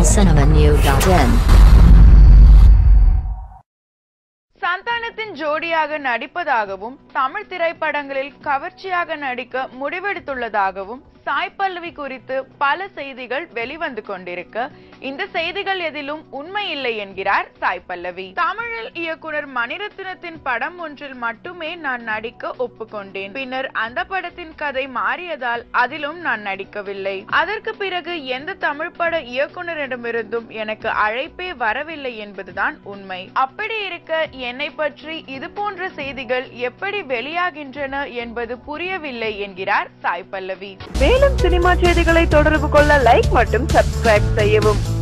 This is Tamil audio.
tamilcinemanew.in சந்தானத்தின் ஜோடியாக நடிப்பதாகவும் தமிழ் திரைப்படங்களில் கவர்ச்சியாக நடிக்க முடிவெடுத்துள்ளதாகவும் சாய் பல்லவி குறித்து பல செய்திகள் வெளிவந்து கொண்டிருக்க இந்த செய்திகள் எதிலும் உண்மை இல்லை என்கிறார் சாய் பல்லவி தமிழில் இயக்குனர் மணிரத்னத்தின் படம் ஒன்றில் மட்டுமே நான் நடிக்க ஒப்புக்கொண்டேன் பின்னர் அந்த படத்தின் கதை மாறியதால் அதிலும் நான் நடிக்கவில்லை அதற்கு பிறகு எந்த தமிழ் பட இயக்குனரிடமிருந்தும் எனக்கு அழைப்பே வரவில்லை என்பதுதான் உண்மை அப்படி இருக்க என்னை பற்றி இது போன்ற செய்திகள் எப்படி வெளியாகின்றன என்பது புரியவில்லை என்கிறார் சாய் பல்லவி மேலும் சினிமா செய்திகளை தொடர்பு கொள்ள லைக் மற்றும் சப்ஸ்கிரைப் செய்யவும்